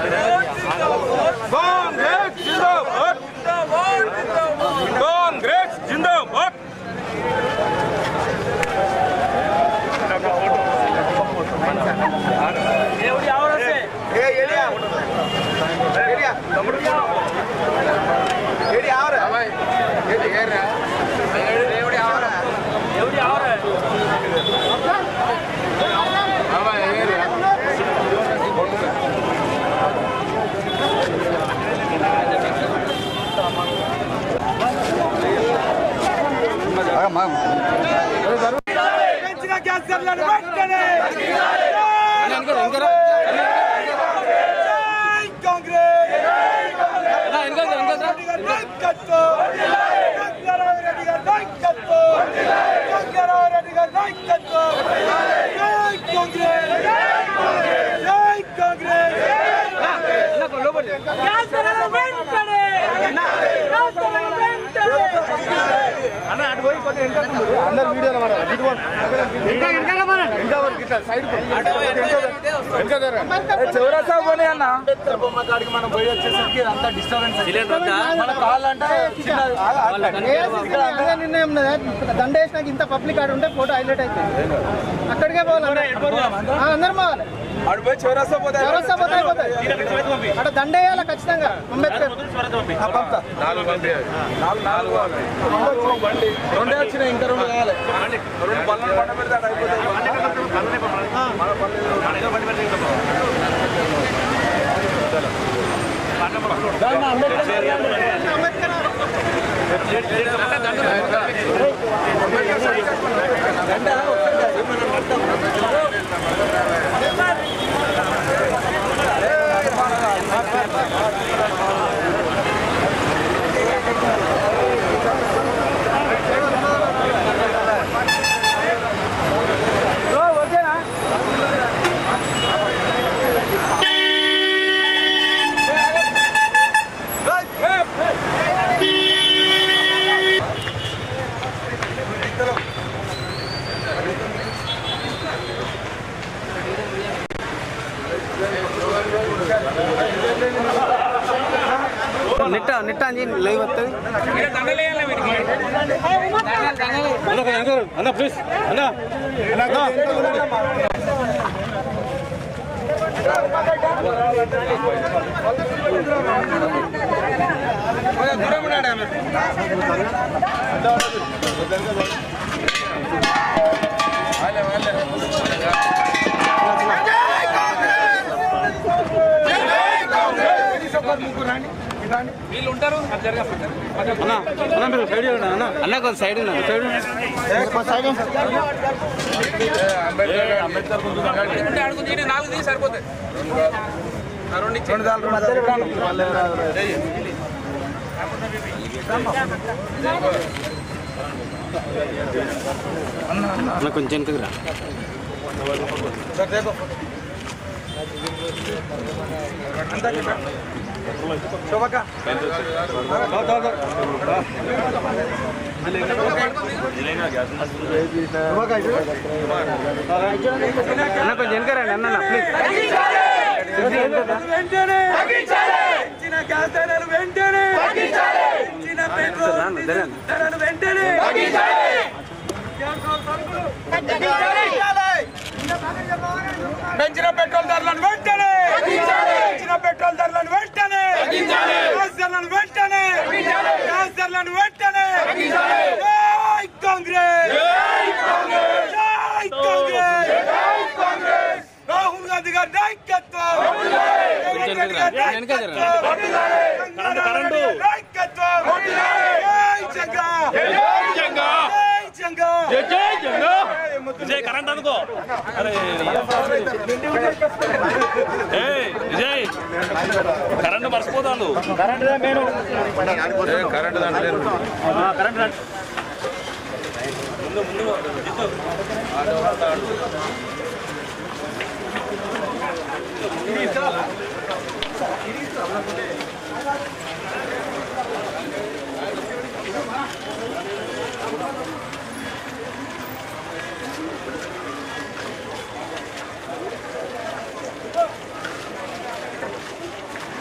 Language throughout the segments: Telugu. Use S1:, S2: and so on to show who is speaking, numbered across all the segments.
S1: కాంగ్రెస్ జిందాబాద్ కాంగ్రెస్ జిందాబాద్
S2: పెంచిన గ్యాస్ ధరలను వెంటనే జై కాంగ్రెస్ రెడ్డి గారి నాయకత్వం చంద్రరావు రెడ్డి గారి నాయకత్వం చంద్రరావు రెడ్డి గారి నాయకత్వం జై కాంగ్రెస్ జై కాంగ్రెస్
S3: గ్యాస్ ధరలు వెంటనే గ్యాస్ ధరలు వెంటనే
S1: చౌరసా పోనీ అన్న
S4: నిర్ణయం ఉన్నదా? దండ వేసినాక ఇంత పబ్లిక్ ఆడ ఉంటే ఫోటో హైలైట్ అవుతుంది అక్కడికే పోవాలి ఆ, అందరం పోవాలి
S1: అడిపోయి చౌరసా పోతే
S4: చౌరస్తా పోతే అయిపోతుంది అక్కడ దండ వేయాలి ఖచ్చితంగా అంబేద్కర్
S1: రెండే వచ్చినాయి ఇంకా రెండు కావాలి రెండు పనులు పండ పెడితే అటు అయిపోతాయి
S4: నెట్ నెట్ అని లైవ్ వస్తుంది
S1: అన్న ప్లీజ్ అన్న
S4: అన్న కొంచెం సైడ్ ఉన్నా సైడ్ అన్న కొంచెం వెనకకు రా అన్న కొంచెం వెనక రండి అన్న ప్లీజ్
S2: వెంటనే పెంచిన గ్యాస్ ధరలు వెంటనే పెంచిన పెట్రోల్ డీజిల్ ధరలు వెంటనే పెంచిన పెట్రోల్ ధరలను వెంటనే పెంచిన పెట్రోల్ ధరలను వెంటనే గ్యాస్ ధరలను వెంటనే గ్యాస్ ధరలను వెంటనే జై కాంగ్రెస్ జై కాంగ్రెస్ రాహుల్ గాంధీ గారి నాయకత్వం రేవంత్ రెడ్డి గారి నాయకత్వం చంద్రబాబు నాయుడు గారి నాయకత్వం జై జంగా జై జంగా
S5: విజయ్ కరెంట్ అనుకో అరే విజయ్ కరెంట్ మర్చిపోతాను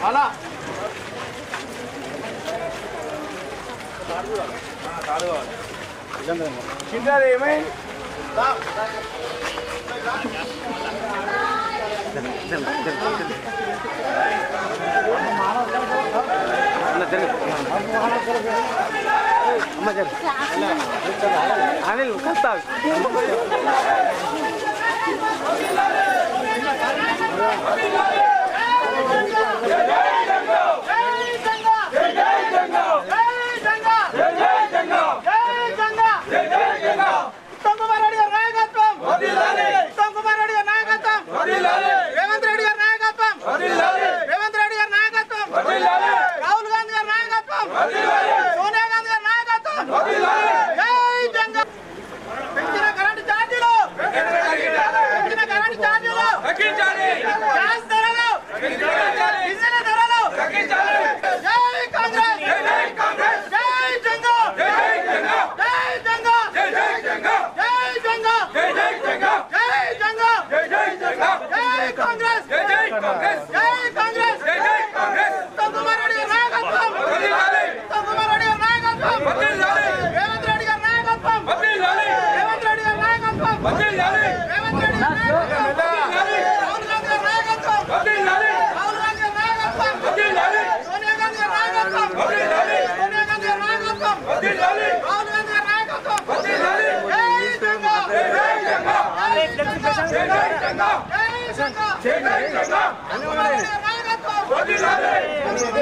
S2: చిన్నది ఏమైంది అనిల్ కస్తా
S4: ఉత్తమ్ కుమార్ రెడ్డి గారి నాయకత్వం ఉత్తమ్ కుమార్ రెడ్డి గారి నాయకత్వం రేవంత్ రెడ్డి గారి నాయకత్వం రేవంత్ రెడ్డి గారి నాయకత్వం రాహుల్ గాంధీ గారి నాయకత్వం సోనియా గాంధీ గారి నాయకత్వం జై జంగం పెంచిన కరెంటు ఛార్జీలు పెంచిన కరెంటు ఛార్జీలు గ్యాస్ ధరలు డీజిల్ ధరలు జై కాంగ్రెస్ జై జంగం జై జంగం జై జంగం జై జంగం జై కాంగ్రెస్ జై కాంగ్రెస్ ఉత్తమ్ కుమార్ రెడ్డి గారి నాయకత్వం ఉత్తమ్ కుమార్ రెడ్డి గారి నాయకత్వం రేవంత్ రెడ్డి గారి నాయకత్వం రేవంత్ రెడ్డి గారి నాయకత్వం రేవంత్ రెడ్డి గారి నాయకత్వం రాహుల్ గాంధీ గారి నాయకత్వం రాహుల్ గాంధీ గారి నాయకత్వం సోనియా గాంధీ గారి నాయకత్వం సోనియా గాంధీ గారి నాయకత్వం రాహుల్ గాంధీ గారి నాయకత్వం జై జంగా జై జంగా జై జంగా కుమార్ రెడ్డి గారి నాయకత్వం ఉత్తమ్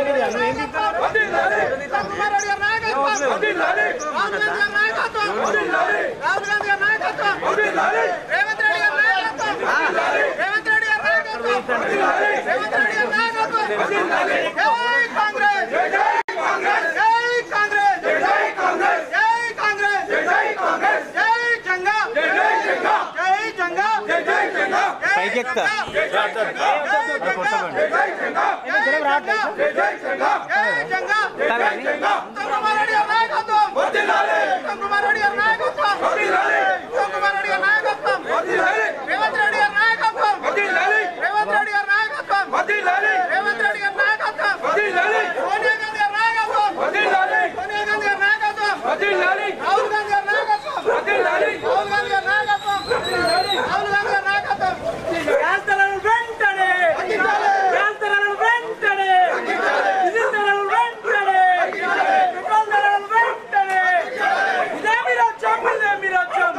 S4: కుమార్ రెడ్డి గారి నాయకత్వం రాహుల్ గాంధీ గారి నాయకత్వం రాహుల్ గాంధీ గారి నాయకత్వం రేవంత్ రెడ్డి గారి నాయకత్వం రేవంత్ రెడ్డి గారి నాయకత్వం రేవంత్ రెడ్డి గారి నాయకత్వం జై కాంగ్రెస్ జై కాంగ్రెస్ జై కాంగ్రెస్ జై కాంగ్రెస్ జై కాంగ్రెస్ జై జంగా జై జంగా జై జంగా జై జంగా పైకి ఎక్కుతా జై జంగా జై జంగా జై జంగా జై జంగా ఉత్తమ్ కుమార్ రెడ్డి గారి నాయకత్వం ఉత్తమ్ కుమార్ రెడ్డి గారి నాయకత్వం ఉత్తమ్ కుమార్ రెడ్డి గారి నాయకత్వం రేవంత్ రెడ్డి గారి నాయకత్వం రేవంత్ రెడ్డి గారి నాయకత్వం రేవంత్ రెడ్డి గారి నాయకత్వం సోనియా గాంధీ గారి నాయకత్వం సోనియా గాంధీ గారి నాయకత్వం రాహుల్ గాంధీ గారి నాయకత్వం రాహుల్ గాంధీ గారి నాయకత్వం రాహుల్ గాంధీ గారి నాయకత్వం
S3: గ్యాస్ ధరలు వెంటనే గ్యాస్ ధరలు వెంటనే డీజిల్ ధరలు వెంటనే పెట్రోల్ ధరలు వెంటనే ఇదేమి రాజ్యం ఇదేమి రాజ్యం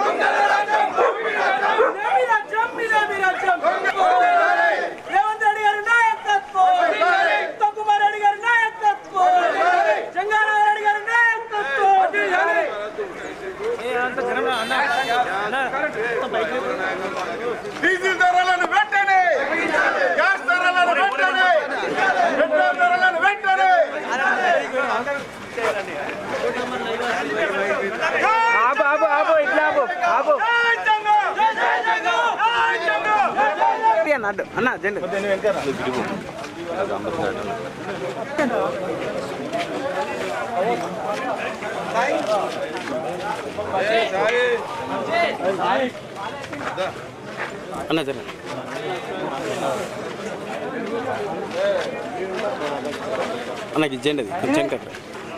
S3: ఇదేమి రాజ్యం ఇదేమి రాజ్యం రేవంత్ రెడ్డి గారి నాయకత్వం ఉత్తమ్ కుమార్ రెడ్డి గారి నాయకత్వం జంగారావు రెడ్డి గారి నాయకత్వం
S2: డీజిల్ ధరలను వెంటనే గ్యాస్ ధరలను వెంటనే పెట్రోల్ ధరలను వెంటనే ఆపు ఆపు ఆపు ఇట్లా ఆపు ఆపు అన్న అన్న జెండు అన్న జర అన్నకి ఇచ్చేయండి అది ఇచ్చేయండి కదా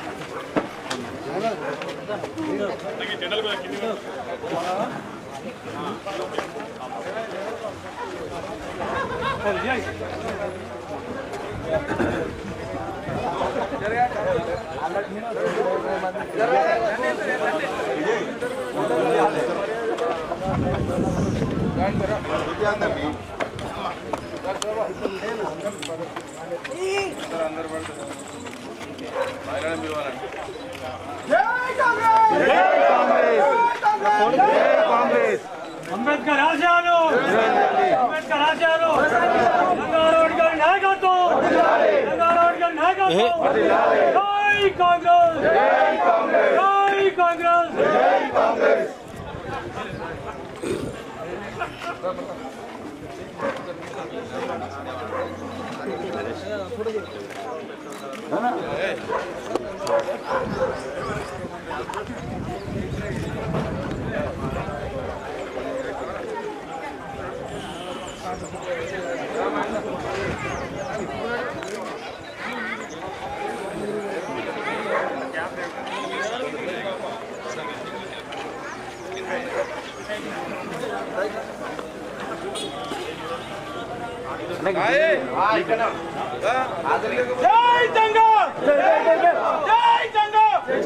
S3: అంబేద్కర్ ఆశయాలు అంబేద్కర్ ఆశయాలు రంగారావు గారి నాయకత్వం రంగారావు గారి నాయకత్వం జై కాంగ్రెస్ జై కాంగ్రెస్
S2: జై జంగా జై జంగా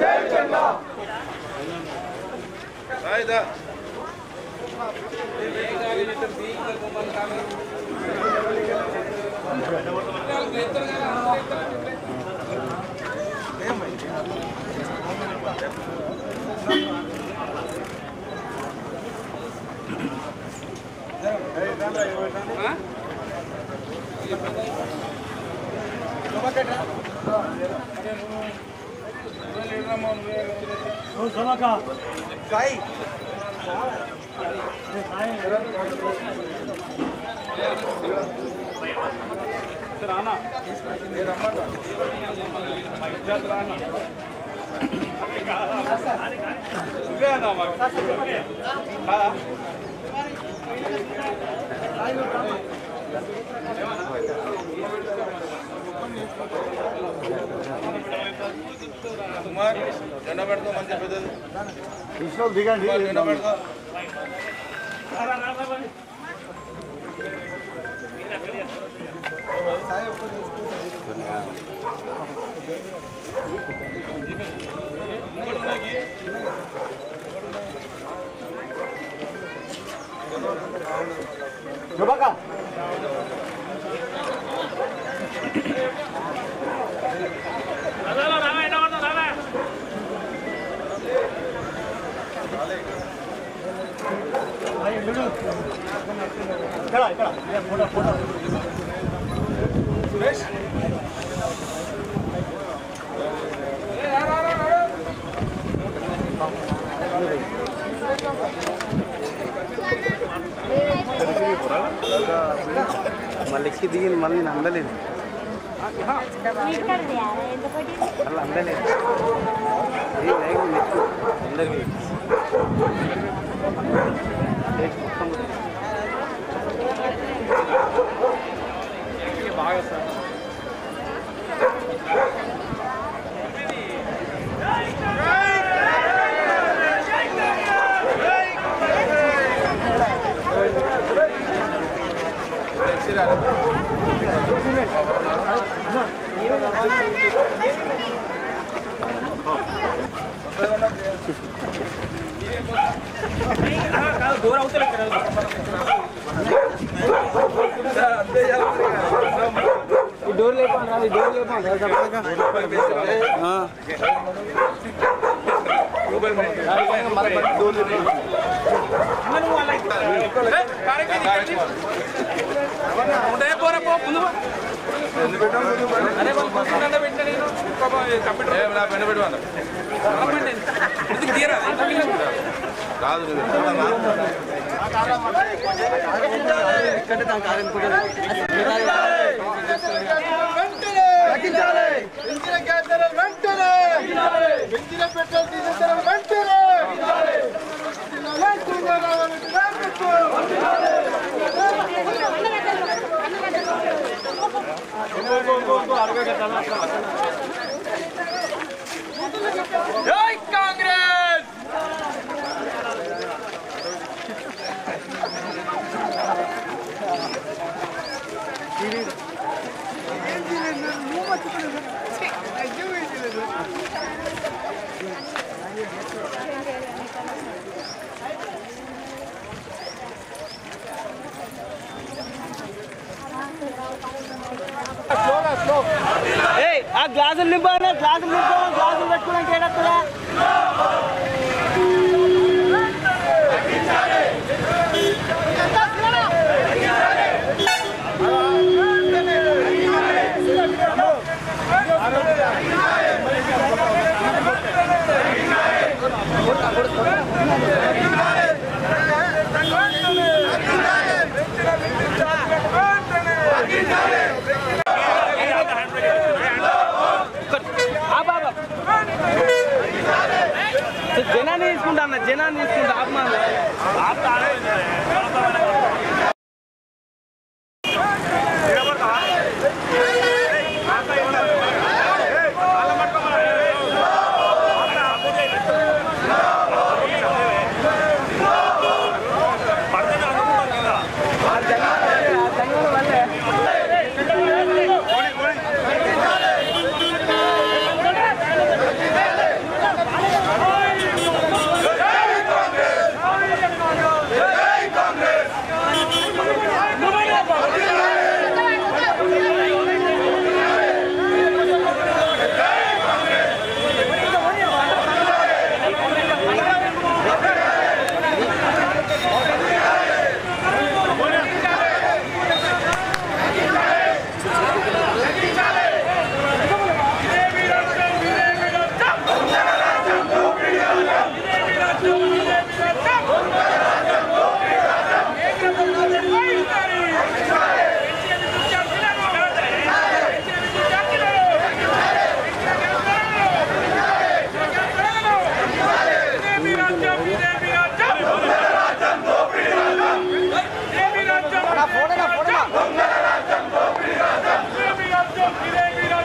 S1: కుమార్ జెండా పెడతాం మంచి పెద్దది దిగండి జెండా పెడతాం
S6: మళ్ళీ ఎక్కి దిగి మళ్ళీ నేను అందలేదు మళ్ళీ అందలేదు ఏ లైవ్ నెక్కు అందరికీ నెక్స్ట్ మొత్తం బాగా సార్ ఈ డోర్ లేపా ఈ డోర్ లేపా
S1: రాదు
S2: పెంచిన గ్యాస్ ధరలు వెంటనే పెంచిన పెట్రోల్ డీజిల్ ధరలు వెంటనే వెంటనే రావాలి, వెంటనే. జై కాంగ్రెస్
S3: ఆ గ్లాసులు నింపాలి గ్లాసులు నింపాలి గ్లాసులు పెట్టుకోవడానికి ఏడక్కడా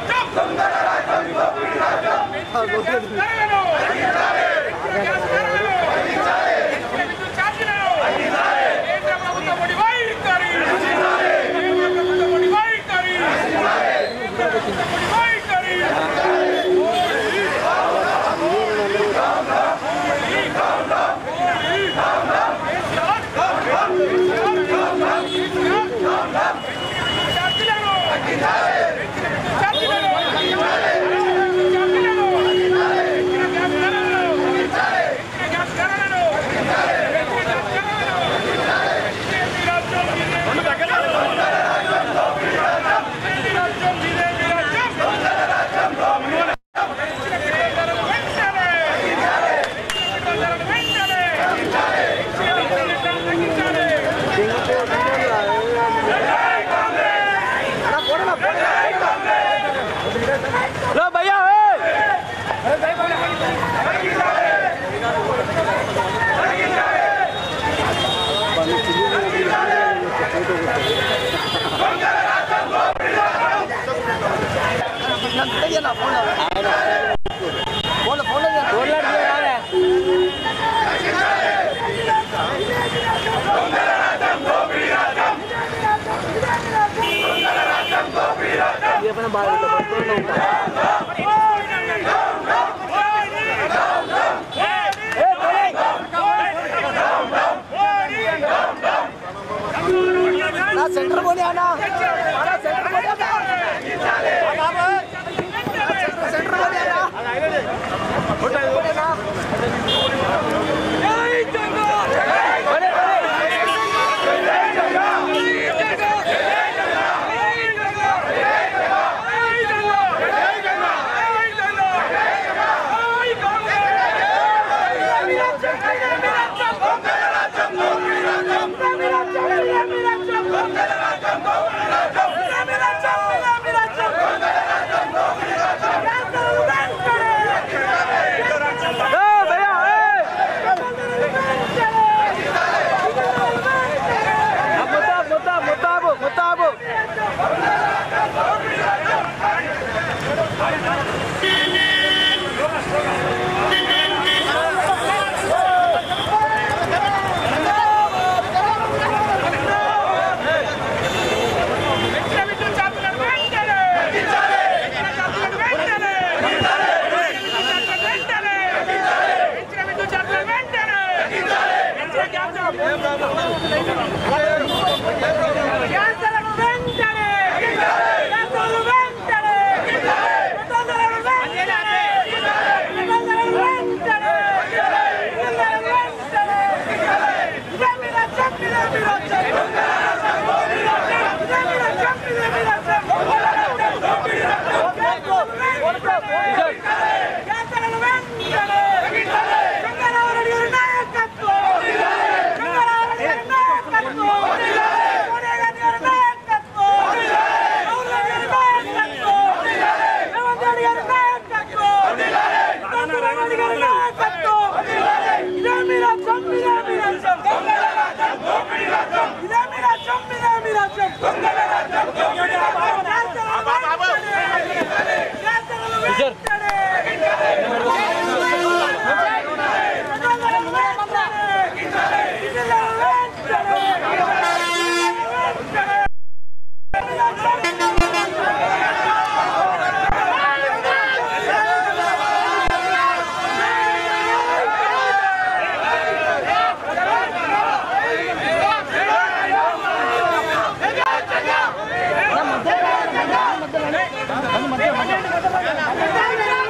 S3: లో భయ్యా సెంటర్ పోనీ అన్నా సెంటర్ పోనీ సెంటర్ పోనీ ముత్తాబు ముత్తాబు ముత్తాబు
S4: ¡Vamos!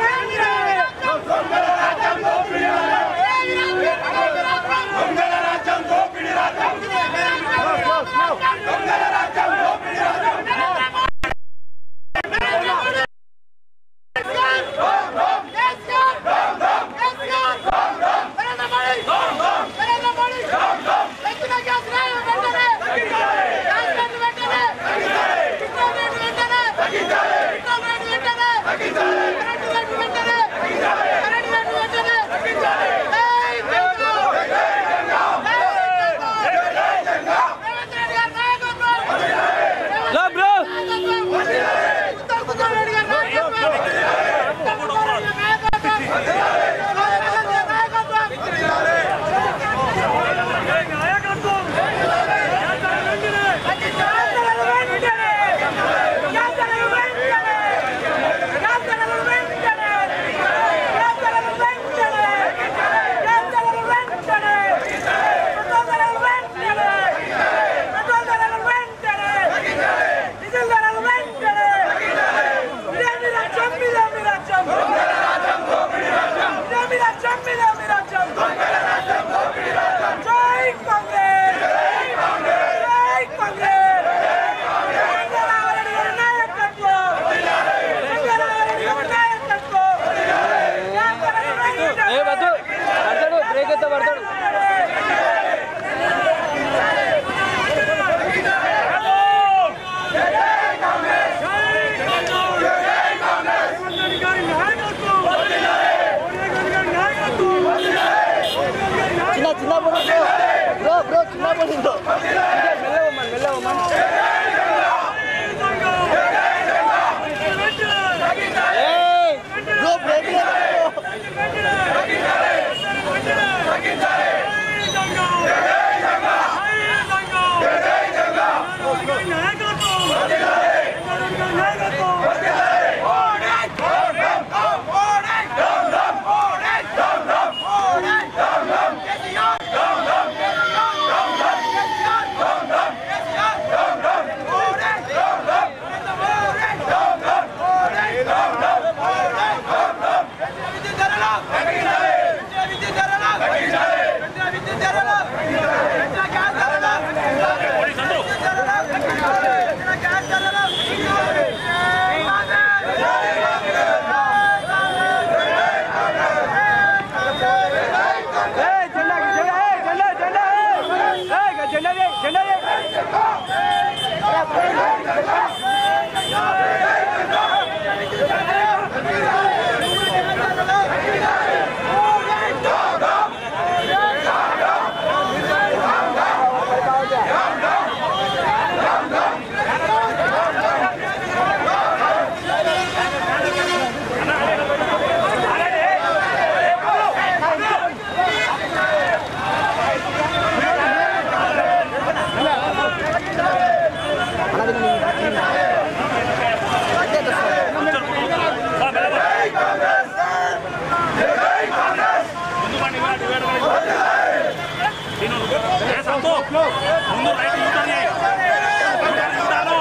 S5: ముందు రైతు యూటర్న్ చేయి. U-turn, U-turn.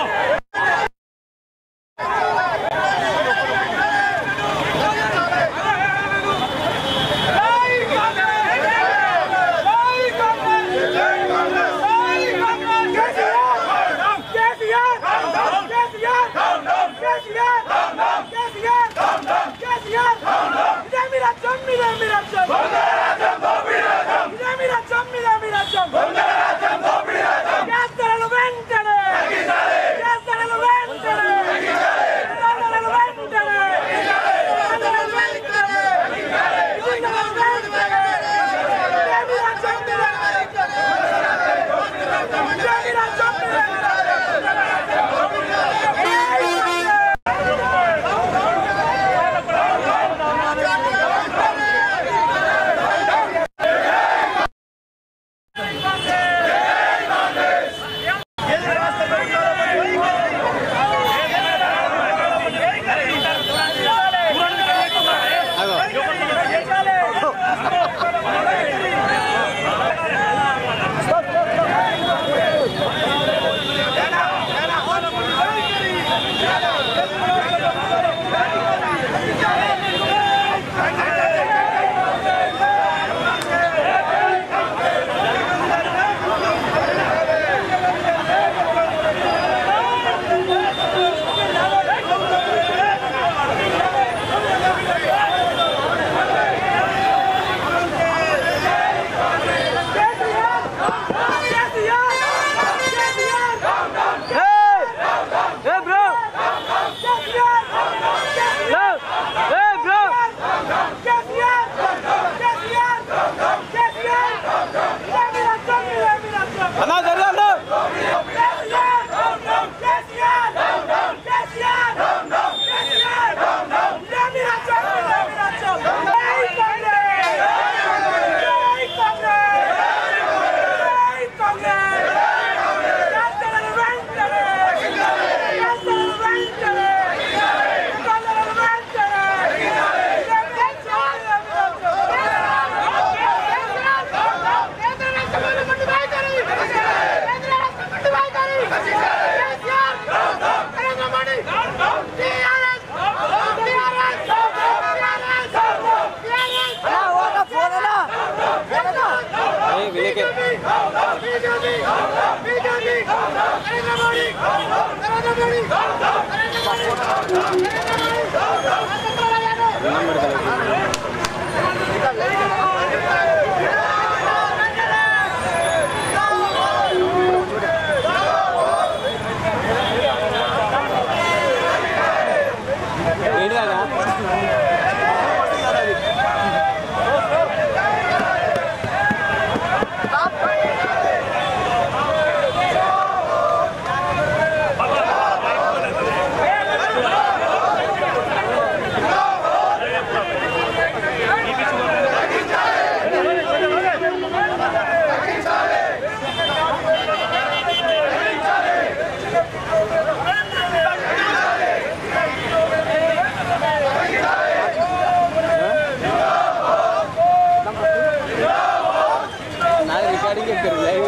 S6: Hey, bro! Bro! Hey, bro! అన్నా జరగండి నాకు రికార్డింగ్ చెప్పారు లైవ్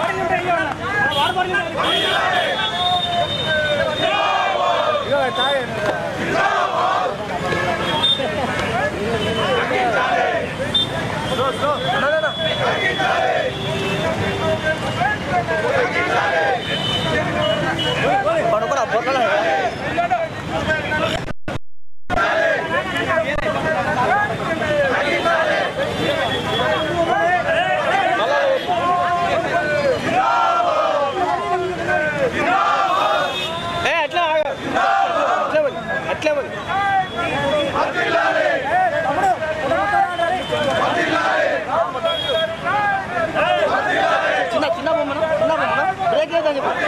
S2: ఇదిగో తాగండి
S6: ఏ అట్లా ఆగు. అట్లే పోయి, అట్లే పోయి. చిన్న చిన్న బొమ్మను చిన్న బొమ్మను బ్రేక్ లేదని చెప్పు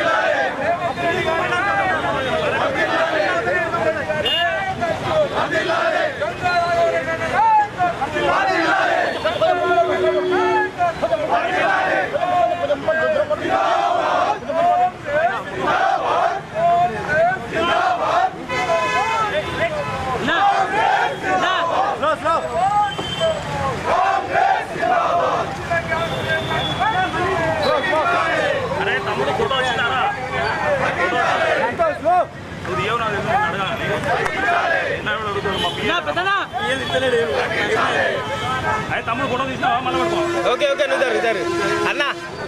S5: అరే తమ్ముడు ఫోటో వచ్చినారా ఇది ఏమో నాకు తెలియదు, అడగాలి ఎన్న ఎవడు అడుగుతాడు? మా పిల్ల. ఏది ఇస్తలేడు, ఏమి. అరే తమ్ముడు ఫోటో తీసినావా మళ్ళీ పెడతావా?
S6: ఓకే ఓకే నువ్వు జరుగు జరుగు అన్న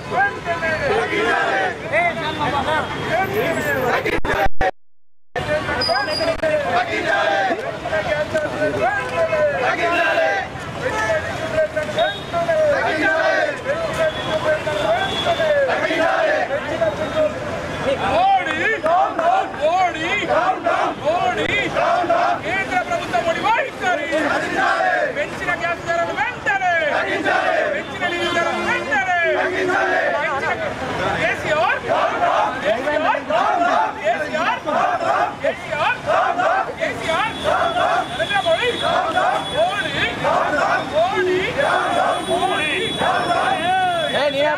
S2: మోడీ మోడీ మోడీ కేంద్ర ప్రభుత్వం మోడీ వైఖరి పెంచిన గ్యాస్ ధరలు వెంటనే పెంచిన నీళ్ళ ధరలు వెంటనే పెంచిన కేసీఆర్ కేసీఆర్ కేసీఆర్ కేసీఆర్ కేసీఆర్ నరేంద్ర మోడీ మోడీ మోడీ మోడీ
S6: ఏ నేనే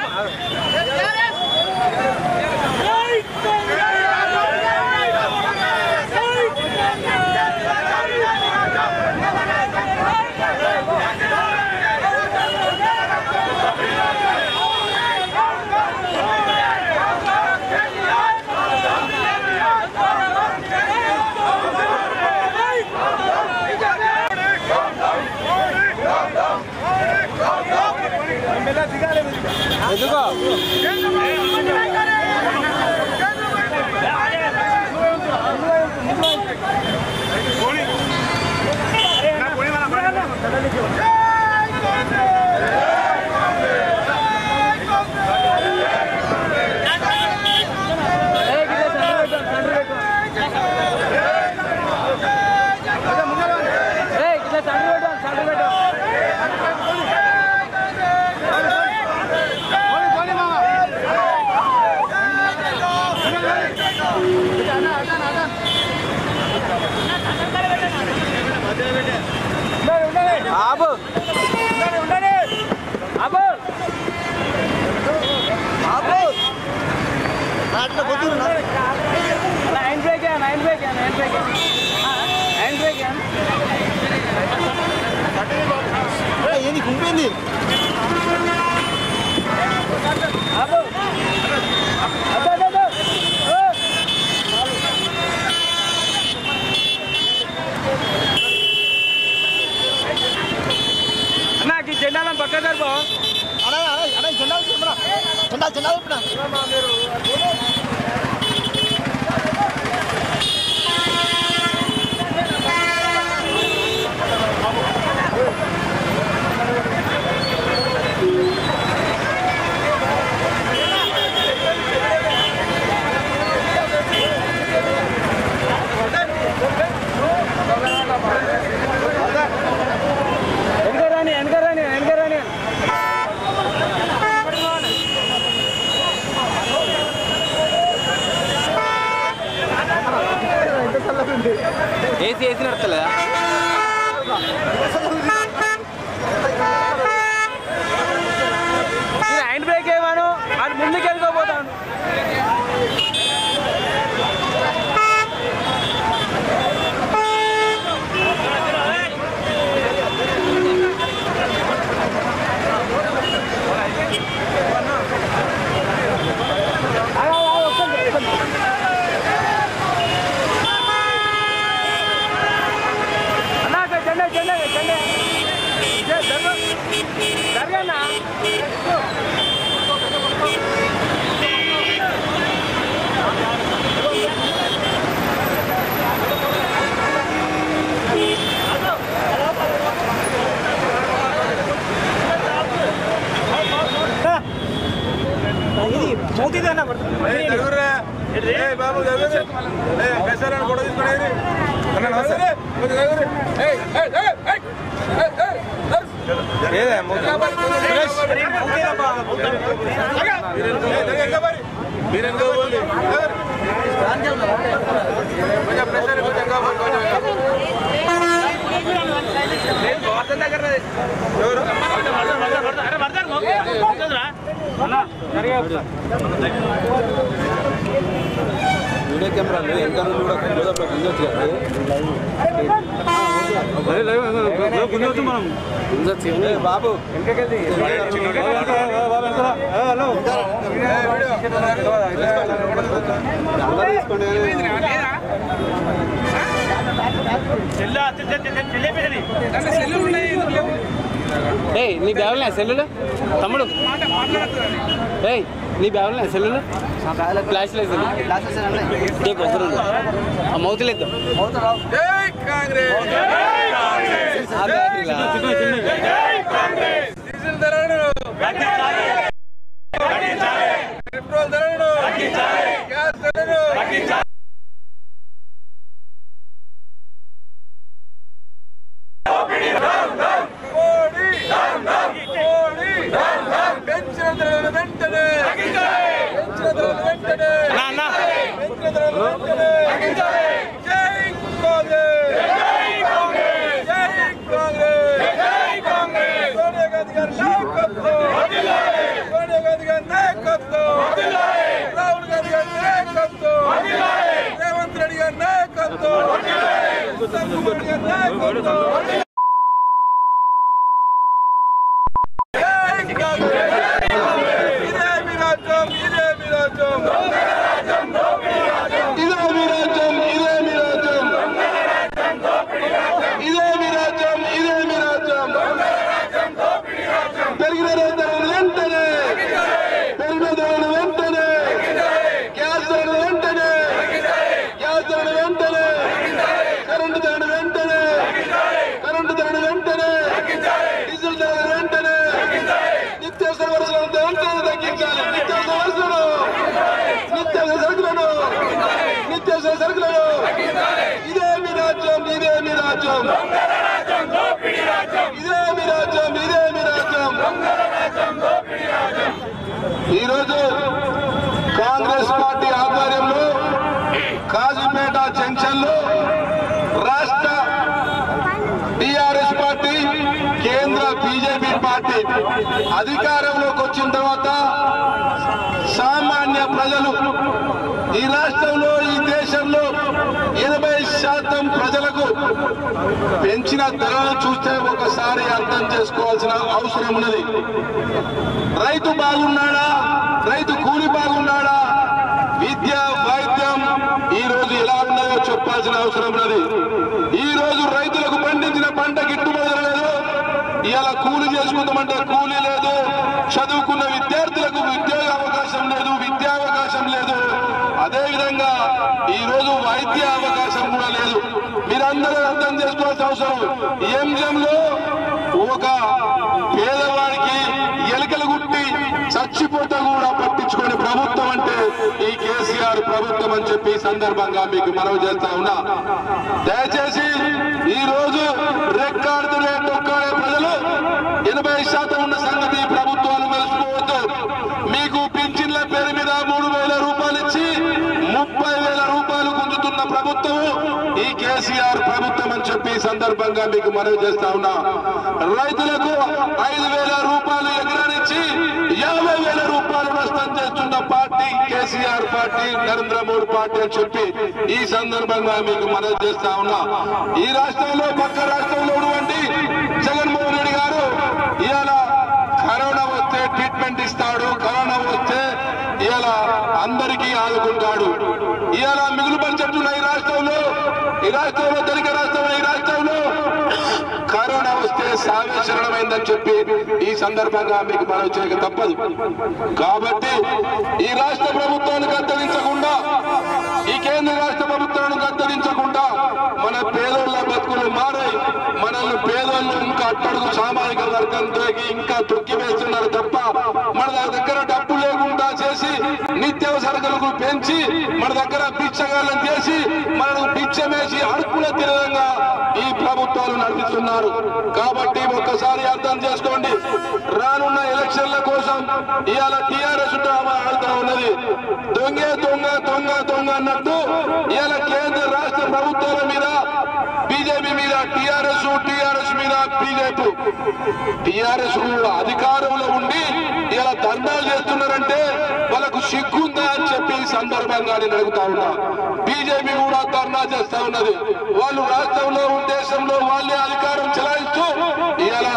S6: ఎందుకో ఏ గిట్ల సండ్రు పెట్టు, సండ్రు పెట్టు. ఏ గిట్ల సండ్రు పెట్టు, సండ్రు పెట్టు. ఆపు ఆపు ఆపు hand brake hand brake hand brake hand brake ఏంది కుంపింది ఆపు అదో అదో అదో ఓ. అన్నా ఈ జెండాలను పక్క జరుపు వెనక రాని వెనక రాని వెనక రాని ఏసీ ఏసీ నడతలేదా నేను హ్యాండ్ బ్రేక్ వేయమాను అది ముందుకు వెళ్ళిపోతాను అన్నా అక్కడ జెండా జెండా జెండా జరగన్నా
S1: ఏయ్, జరుగురా. ఏయ్, బాబు జరుగురు. ఏయ్, పెసరాన్ని కూడా తీసుకునేది. అన్న, నమస్తే. కొంచెం జరుగురు. ఏయ్, ఏయ్, ఏయ్, ఏయ్, ఏయ్, ఏయ్, ఏయ్. ఏదే, మూత. సురేష్. ఏయ్, దగ్గర ఇంకా మరి. మీరు ఇంకా పోండి. ఎవరు? కొంచెం ప్రెషర్ కొంచెం ఇంకా పోండి, కొంచెం ఇంకా పోండి. నేను గోవర్ధన్ దగ్గర ఎవరు వీడియో కెమెరాలు ఎంత కూడా గుంజొచ్చు కదా బాబు
S6: ఏయ్ నీ బ్యాగులే సెల్లులు తమ్ముడు ఏయ్ నీ బ్యాగులే సెల్లులు ఫ్లాష్ లేదు ఆ మౌత్ లేదు
S1: జై కాంగ్రెస్ డీజిల్ ధరలను పెట్రోల్ ధరలను గ్యాస్ ధరలను మోడీ మోడీ పెంచిన ధరలను వెంటనే పెంచిన ధరలను వెంటనే
S6: అన్న
S1: పెంచిన ధరలను వెంటనే జై కాంగ్రెస్ జై కాంగ్రెస్ జై కాంగ్రెస్ జై కాంగ్రెస్ సోనియా గాంధీ గారి నాయకత్వం సోనియా గాంధీ గారి నాయకత్వం రాహుల్ గాంధీ గారి నాయకత్వం రేవంత్ రెడ్డి గారి నాయకత్వం ఉత్తమ్ కుమార్ గారి నాయకత్వం జై కాంగ్రెస్ ఇదే మీ రాజ్యం ఇదే మీ రాజ్యం ఇదే మీ రాజ్యం ఇదే మీ రాజ్యం ఇదే మీ రాజ్యం ఇదే మీ రాజ్యం పెరిగిన ధరలు వెంటనే పెరిగిన ధరలు వెంటనే గ్యాస్ ధరలు వెంటనే గ్యాస్ ధరలు వెంటనే కరెంటు ధరలు వెంటనే కరెంటు ధరలు వెంటనే డీజిల్ ధరలు వెంటనే నిత్యావసర వరుసలను వెంటనే తగ్గించాలి నిత్యావసర వరుసలను నిత్యావసర సరుకులను నిత్యావసర సరుకులను ఇదే మీ రాజ్యం ఇదే మీ రాజ్యం ఇదే మీ రాజ్యం ఇదే మీ రాజ్యం ఈరోజు కాంగ్రెస్ పార్టీ ఆధ్వర్యంలో కాజీపేట జంక్షన్ లో రాష్ట్ర టిఆర్ఎస్ పార్టీ కేంద్ర బీజేపీ పార్టీ అధికారంలోకి వచ్చిన తర్వాత సామాన్య ప్రజలు ఈ రాష్ట్రంలో ఈ దేశంలో ఎనభై శాతం ప్రజలకు పెంచిన ధరలు చూస్తే ఒకసారి అర్థం చేసుకోవాల్సిన అవసరం ఉన్నది రైతు బాగున్నాడా రైతు కూలి బాగున్నాడా విద్య వైద్యం ఈ రోజు ఎలా ఉన్నాయో చెప్పాల్సిన అవసరం ఉన్నది ఈ రోజు రైతులకు పండించిన పంట గిట్టుబాటు లేదు ఇవాళ కూలి చేసుకుందామంటే కూలి లేదు చదువుకున్న విద్యార్థులకు ఉద్యోగ అవకాశం లేదు విద్యా అవకాశం లేదు అదే విధంగా ఈ రోజు వైద్య అవకాశం కూడా లేదు మీరందరూ అర్థం చేసుకోవాల్సిన అవసరం ఈ ఎంజంలో ఒక పేదవాడికి ఎలుకలు గుట్టి చచ్చిపోతే కూడా పట్టించుకునే ప్రభుత్వం అంటే ఈ కేసీఆర్ ప్రభుత్వం అని చెప్పి ఈ సందర్భంగా మీకు మనవి చేస్తా ఉన్నా దయచేసి ఈ రోజు రెక్కాడుతున్న తొక్కాడే ప్రజలు ఎనభై శాతం ఉన్న సంగతి ఈ ప్రభుత్వాలు మర్చిపోవద్దు మీకు పింఛన్ల పేరు మీద మూడు వేల రూపాయలు ఇచ్చి ముప్పై వేల రూపాయలు గుంజుతున్న ప్రభుత్వం ఈ కేసీఆర్ ప్రభుత్వం అని చెప్పి ఈ సందర్భంగా మీకు మనవి చేస్తా ఉన్నా రైతులకు ఐదు వేల రూపాయలు ఎకరానిచ్చి యాభై వేల రూపాయలు నష్టం చేస్తున్న party KCR party Narendra Modi party అని చెప్పి ఈ సందర్భంగా మీకు మనవి చేస్తా ఉన్నా ఈ రాష్ట్రంలో పక్క రాష్ట్రంలో ఉన్నటువంటి జగన్మోహన్ రెడ్డి గారు ఇవాళ కరోనా వస్తే ట్రీట్మెంట్ ఇస్తాడు కరోనా వస్తే ఇవాళ అందరికీ ఆదుకుంటాడు ఇవాళ మిగులు బడ్జెట్ ఉన్న ఈ రాష్ట్రంలో ఈ రాష్ట్రంలో ధనిక రాష్ట్రంలో ఈ రాష్ట్రంలో కరోనా వస్తే సావేశరణమైందని చెప్పి ఈ సందర్భంగా మీకు మనం చేయక తప్పదు కాబట్టి ఈ రాష్ట్ర ప్రభుత్వాన్ని కత్తరించకుండా ఈ కేంద్ర రాష్ట్ర ప్రభుత్వాన్ని కత్తరించకుండా మన పేదోళ్ళ బతుకులు మారాయి మనల్ని పేదోళ్ళు ఇంకా అట్టడుగు సామాజిక వర్గంతో ఇంకా తొక్కి వేస్తున్నారు తప్ప మన దగ్గర డబ్బు లేకుండా చేసి సరుకులకు పెంచి మన దగ్గర బిచ్చగాళ్ళం చేసి మనకు బిచ్చమేసి అడుపుల తిరగంగా ఈ ప్రభుత్వాలు నడిపిస్తున్నారు కాబట్టి ఒక్కసారి అర్థం చేసుకోండి రానున్న ఎలక్షన్ల కోసం ఇవాళ టీఆర్ఎస్ డ్రామా ఆడుతూ ఉన్నది దొంగే దొంగ దొంగ దొంగ అన్నట్టు ఇవాళ కేంద్ర రాష్ట్ర ప్రభుత్వాల మీద బీజేపీ మీద టీఆర్ఎస్ టీఆర్ఎస్ మీద బీజేపీ టీఆర్ఎస్ అధికారంలో ఉండి ఇలా ధర్నాలు చేస్తున్నారంటే వాళ్ళకు సిగ్గుందా అని చెప్పి ఈ సందర్భంగా నేను అడుగుతా ఉన్నా బీజేపీ కూడా ధర్నా చేస్తా ఉన్నది వాళ్ళు రాష్ట్రంలో దేశంలో వాళ్ళే అధికారం చెలాయిస్తూ ఇలా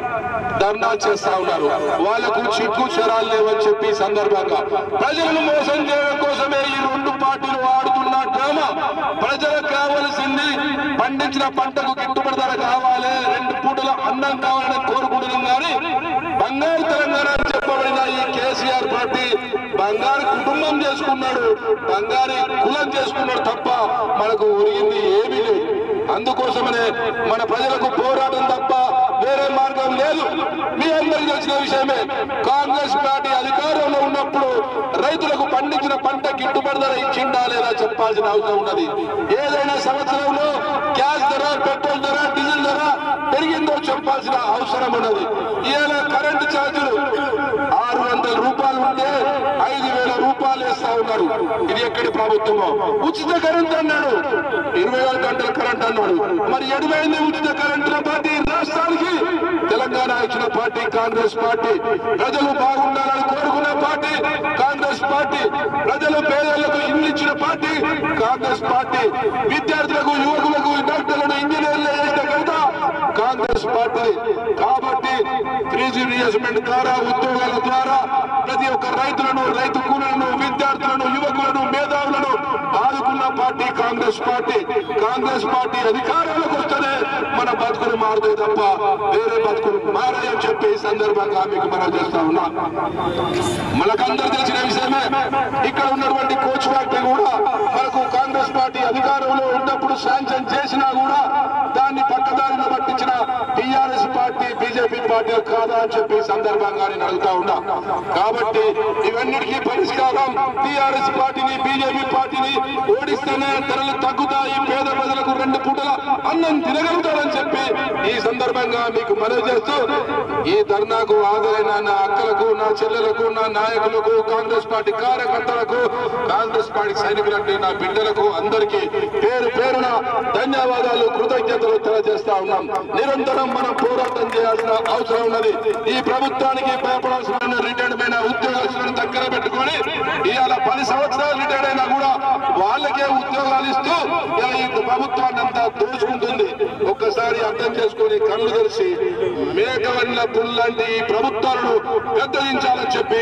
S1: ధర్నా చేస్తా ఉన్నారు వాళ్ళకు చిక్కు చరాలు లేవని చెప్పి ఈ సందర్భంగా ప్రజలను మోసం చేయడం కోసమే ఈ రెండు పార్టీలు ఆడుతున్న డ్రామా ప్రజలకు కావలసింది పండించిన పంటకు గిట్టుబడి ధర కావాలి రెండు పూటల అన్నం కావాలని కోరుకుంటున్నాం కానీ బంగారు తెలంగాణ అని చెప్పబడిన ఈ కేసీఆర్ పార్టీ బంగారు కుటుంబం చేసుకున్నాడు బంగారు కులం చేసుకున్నాడు తప్ప మనకు ఒరిగింది ఏమీ లేదు అందుకోసమనే మన ప్రజలకు పోరాటం తప్ప వేరే మార్గం లేదు మీ అందరికీ తెలిసిన విషయమే కాంగ్రెస్ పార్టీ అధికారంలో ఉన్నప్పుడు రైతులకు పండించిన పంట గిట్టుబడి ధర ఇచ్చిండా లేదా చెప్పాల్సిన అవసరం ఉన్నది ఏదైనా సంవత్సరంలో గ్యాస్ ధర పెట్రోల్ ధర డీజిల్ ధర పెరిగిందో చెప్పాల్సిన అవసరం ఉన్నది ఇవాళ కరెంటు ఛార్జీలు ఆరు వందల రూపాయలు ఉంటే ఐదు వేల రూపాయలు వేస్తా ఉన్నారు ఇది ఎక్కడి ప్రభుత్వమో ఉచిత కరెంట్ అన్నాడు ఇరవై వేల గంటల కరెంట్ అన్నాడు మరి ఎడువైంది ఉచిత కరెంటుల పార్టీ రాష్ట్రానికి తెలంగాణ ఇచ్చిన పార్టీ కాంగ్రెస్ పార్టీ ప్రజలు బాగుండాలని కోరుకున్న పార్టీ కాంగ్రెస్ పార్టీ ప్రజలు పేదలకు ఇల్లు ఇచ్చిన పార్టీ కాంగ్రెస్ పార్టీ విద్యార్థులకు యువకులకు డాక్టర్లను ఇంజనీర్లు చేసిన ఘనత కాంగ్రెస్ పార్టీ కాబట్టి త్రీ రియంబర్స్మెంట్ ద్వారా ఉద్యోగాల ద్వారా ప్రతి ఒక్క రైతులను రైతు కూలీలను విద్యార్థులను యువకులను మేధావులను ఆదుకున్న party Congress party Congress party అధికారంలోకి వస్తేనే మన బతుకులు మారుతాయి తప్ప వేరే బతుకులు మారాయని చెప్పి ఈ సందర్భంగా మీకు మనం చేస్తా ఉన్నా మనకందరూ తెలిసిన విషయమే ఇక్కడ ఉన్నటువంటి కోచ్ ఫ్యాక్టరీ కూడా మనకు కాంగ్రెస్ పార్టీ అధికారంలో ఉన్నప్పుడు శాంక్షన్ చేసినా కూడా దాన్ని పక్కదారిన పట్టించిన టిఆర్ఎస్ పార్టీ బీజేపీ పార్టీ కాదా అని చెప్పి ఈ సందర్భంగా నేను అడుగుతా ఉన్నా కాబట్టి ఇవన్నిటికీ పరిష్కారం టిఆర్ఎస్ పార్టీని బీజేపీ పార్టీని ఓడిస్తేనే ధరలు తగ్గుతాయి పేద ప్రజలకు రెండు పూటల అన్నం తినగలుగుతారని చెప్పి ఈ సందర్భంగా మీకు మనవి చేస్తూ ఈ ధర్నాకు హాజరైన నా అక్కలకు నా చెల్లెలకు నా నాయకులకు కాంగ్రెస్ పార్టీ కార్యకర్తలకు కాంగ్రెస్ పార్టీ సైనికులకు నా బిడ్డలకు అందరికీ పేరు పేరున ధన్యవాదాలు కృతజ్ఞతలు తెలియజేస్తా ఉన్నాం నిరంతరం మనం పోరాటం చేయాల్సిన అవసరం ఉన్నది ఈ ప్రభుత్వానికి భయపడాల్సిన రిటైర్డ్ అయిన ఉద్యోగస్తులను దగ్గర పెట్టుకొని ఇవాళ పది సంవత్సరాలు రిటైర్డ్ అయినా కూడా వాళ్ళకే ఉద్యోగాలు ఇస్తూ ఇలా ఈ ప్రభుత్వాన్ని అంతా దోచుకుంటుంది ఒక్కసారి అర్థం చేసుకొని కళ్ళు తెరిచి మేకవల్ల పుల్లాంటి ఈ ప్రభుత్వాలను పెద్దదించాలని చెప్పి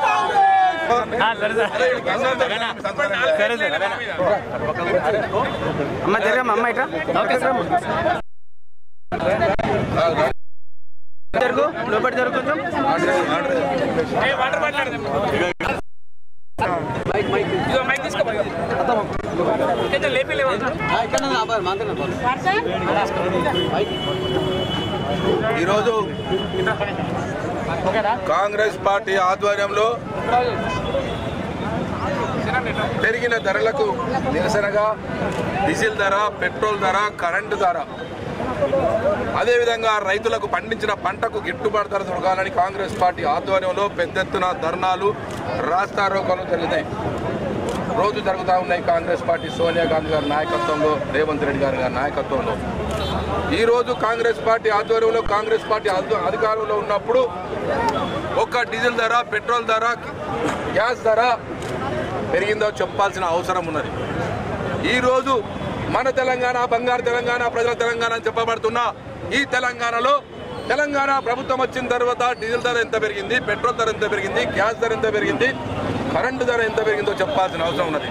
S6: అమ్మ జరగమ్మ అమ్మ ఇట్రా జరుగు లోపల జరుగు కొంచెం
S1: ఈరోజు కాంగ్రెస్ పార్టీ ఆధ్వర్యంలో పెరిగిన ధరలకు నిరసనగా డీజిల్ ధర పెట్రోల్ ధర కరెంటు ధర అదేవిధంగా రైతులకు పండించిన పంటకు గిట్టుబాటు ధర దొరకాలని కాంగ్రెస్ పార్టీ ఆధ్వర్యంలో పెద్ద ఎత్తున ధర్నాలు రాస్తారోకాలు జరిగినాయి రోజు జరుగుతూ ఉన్నాయి కాంగ్రెస్ పార్టీ సోనియా గాంధీ గారి నాయకత్వంలో రేవంత్ రెడ్డి గారి గారి నాయకత్వంలో ఈ రోజు కాంగ్రెస్ పార్టీ ఆధ్వర్యంలో కాంగ్రెస్ పార్టీ అధి- అధికారంలో ఉన్నప్పుడు ఒక్క డీజిల్ ధర పెట్రోల్ ధర గ్యాస్ ధర పెరిగిందో చెప్పాల్సిన అవసరం ఉన్నది ఈరోజు మన తెలంగాణ బంగారు తెలంగాణ ప్రజల తెలంగాణ అని చెప్పబడుతున్న ఈ తెలంగాణలో తెలంగాణ ప్రభుత్వం వచ్చిన తర్వాత డీజిల్ ధర ఎంత పెరిగింది పెట్రోల్ ధర ఎంత పెరిగింది గ్యాస్ ధర ఎంత పెరిగింది కరెంటు ధర ఎంత పెరిగిందో చెప్పాల్సిన అవసరం ఉన్నది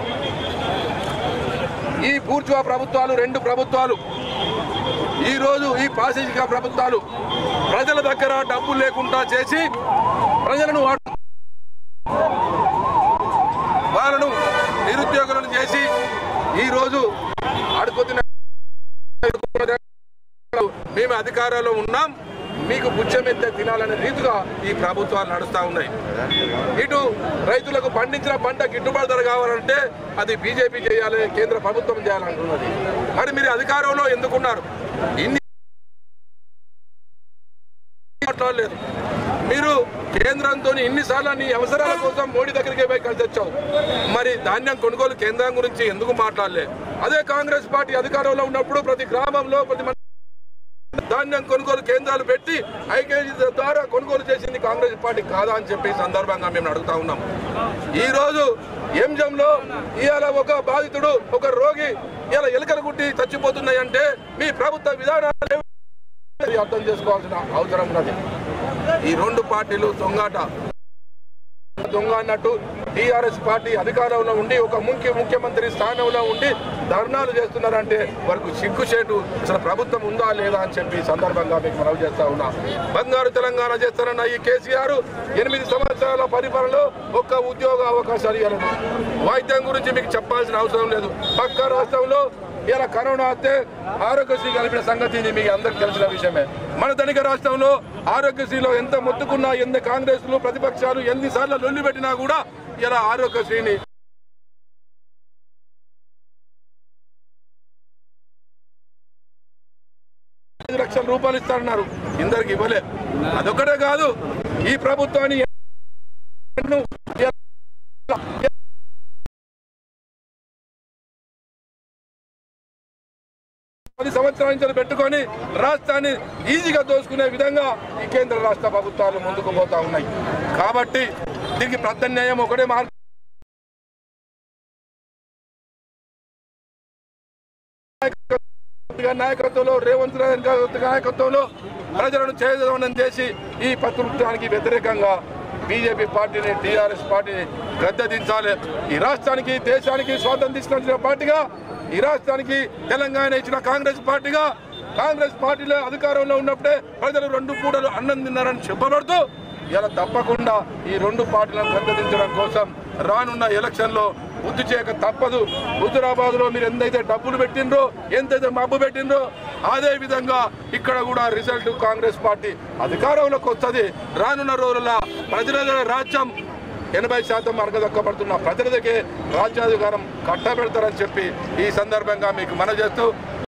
S1: ఈ పూర్తిగా ప్రభుత్వాలు రెండు ప్రభుత్వాలు ఈరోజు ఈ పాశిక ప్రభుత్వాలు ప్రజల దగ్గర డబ్బులు లేకుండా చేసి ప్రజలను వాడు వాళ్ళను నిరుద్యోగులను చేసి ఈరోజు అడుగుతున్న మేము అధికారంలో ఉన్నాం మీకు బుచ్చమెత్తే తినాలనే రీతిగా ఈ ప్రభుత్వాలు నడుస్తూ ఉన్నాయి ఇటు రైతులకు పండించిన పంట గిట్టుబాటు ధర కావాలంటే అది బీజేపీ చేయాలి కేంద్ర ప్రభుత్వం చేయాలంటున్నది మరి మీరు అధికారంలో ఎందుకున్నారు ఇన్ని మాట్లాడలేదు మీరు కేంద్రంతో ఇన్నిసార్లు నీ అవసరాల కోసం మోడీ దగ్గరికి పోయి కలిసి తెచ్చావు మరి ధాన్యం కొనుగోలు కేంద్రం గురించి ఎందుకు మాట్లాడలే అదే కాంగ్రెస్ పార్టీ అధికారంలో ఉన్నప్పుడు ప్రతి గ్రామంలో ప్రతి మండలంలో ధాన్యం కొనుగోలు కేంద్రాలు పెట్టి ఐకేజీ ద్వారా కొనుగోలు చేసింది కాంగ్రెస్ పార్టీ కాదా అని చెప్పి ఈ సందర్భంగా మేము అడుగుతా ఉన్నాం ఈ రోజు ఎంజంలో ఇవాళ ఒక బాధితుడు ఒక రోగి ఇలా ఎలుకలు గుట్టి చచ్చిపోతున్నాయి అంటే మీ ప్రభుత్వ విధానాలు ఏవి? ఇది అర్థం చేసుకోవాల్సిన అవసరం ఉన్నది ఈ రెండు పార్టీలు దొంగాట దొంగ అన్నట్టు టీఆర్ఎస్ పార్టీ అధికారంలో ఉండి ఒక ముఖ్య ముఖ్యమంత్రి స్థానంలో ఉండి ధర్నాలు చేస్తున్నారంటే వారికి సిగ్గుచేటు అసలు ప్రభుత్వం ఉందా లేదా అని చెప్పి ఈ సందర్భంగా మీకు మనవి చేస్తా ఉన్నా బంగారు తెలంగాణ చేస్తారన్న ఈ కేసీఆర్ ఎనిమిది సంవత్సరాల పరిపాలనలో ఒక్క ఉద్యోగ అవకాశాలు ఇవ్వలేదు వైద్యం గురించి మీకు చెప్పాల్సిన అవసరం లేదు పక్క రాష్ట్రంలో ఇలా కరోనా వస్తే ఆరోగ్యశ్రీ కలిపిన సంగతి ఇది మీకు అందరికి తెలిసిన విషయమే మన ధనిక రాష్ట్రంలో ఆరోగ్యశ్రీలో ఎంత మొత్తుకున్నా ఎన్ని కాంగ్రెస్లు ప్రతిపక్షాలు ఎన్నిసార్లు లొల్లి పెట్టినా కూడా ఇలా ఆరోగ్యశ్రీని ఐదు లక్షల రూపాయలు ఇస్తారన్నారు ఇందరికి ఇవ్వలే అదొక్కటే కాదు ఈ ప్రభుత్వాన్ని పది సంవత్సరాల నుంచి పెట్టుకొని రాష్ట్రాన్ని ఈజీగా దోసుకునే విధంగా ఈ కేంద్ర రాష్ట్ర ప్రభుత్వాలు ముందుకు పోతా ఉన్నాయి కాబట్టి దీనికి ప్రత్యామ్నాయం ఒకటే మార్గం గారి నాయకత్వంలో రేవంత్ రెడ్డి గారి నాయకత్వంలో ప్రజలను చేదనం చేసి ఈ ప్రభుత్వానికి వ్యతిరేకంగా బీజేపీ పార్టీని టీఆర్ఎస్ పార్టీని గద్దెదించాలి ఈ రాష్ట్రానికి దేశానికి స్వాతంత్రం తీసుకొచ్చిన పార్టీగా ఈ రాష్ట్రానికి తెలంగాణ ఇచ్చిన కాంగ్రెస్ పార్టీగా కాంగ్రెస్ పార్టీలో అధికారంలో ఉన్నప్పుడే ప్రజలు రెండు పూటలు అన్నం తిన్నారని చెప్పబడుతూ ఇలా తప్పకుండా ఈ రెండు పార్టీలను గద్దెదించడం కోసం రానున్న ఎలక్షన్లో బుద్ధి చేయక తప్పదు హుజురాబాద్ లో మీరు ఎంతైతే డబ్బులు పెట్టిండ్రో ఎంతైతే మబ్బు పెట్టిండ్రో అదే విధంగా ఇక్కడ కూడా రిజల్ట్ కాంగ్రెస్ పార్టీ అధికారంలోకి వస్తుంది రానున్న రోజుల ప్రజల రాజ్యం ఎనభై శాతం అరగదక్కబడుతున్న ప్రజలకే రాజ్యాధికారం కట్టబెడతారని చెప్పి ఈ సందర్భంగా మీకు మనవి చేస్తూ